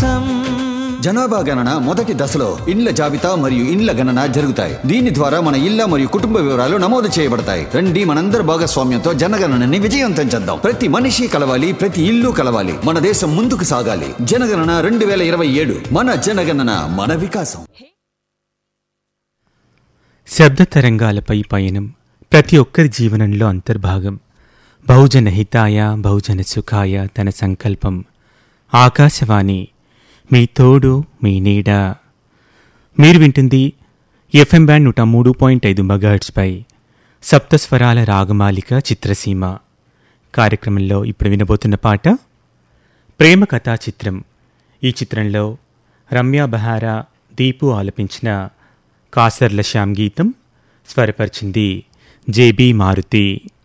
వికాసం జనాభా గణన మొదటి దశలో ఇండ్ల జాబితా మరియు ఇండ్ల గణన జరుగుతాయి దీని ద్వారా మన ఇళ్ల మరియు కుటుంబ వివరాలు నమోదు చేయబడతాయి రండి మనందరి భాగస్వామ్యంతో జనగణనని విజయవంతం చేద్దాం ప్రతి మనిషి కలవాలి ప్రతి ఇల్లు కలవాలి మన దేశం ముందుకు సాగాలి జనగణన రెండు వేల ఇరవై ఏడు మన జనగణన మన వికాసం శబ్ద తరంగాలపై పయనం ప్రతి ఒక్కరి జీవనంలో అంతర్భాగం బహుజన హితాయ బహుజన సుఖాయ తన సంకల్పం ఆకాశవాణి మీ తోడు మీ నీడ మీరు వింటుంది ఎఫ్ఎం బ్యాండ్ నూట మూడు పాయింట్ ఐదు మెగాహెట్స్పై సప్తస్వరాల రాగమాలిక చిత్రసీమ కార్యక్రమంలో ఇప్పుడు వినబోతున్న పాట ప్రేమ కథా చిత్రం ఈ చిత్రంలో రమ్య బహారా దీపు ఆలపించిన కాసర్ల శ్యామ్ గీతం స్వరపరిచింది జేబీ మారుతి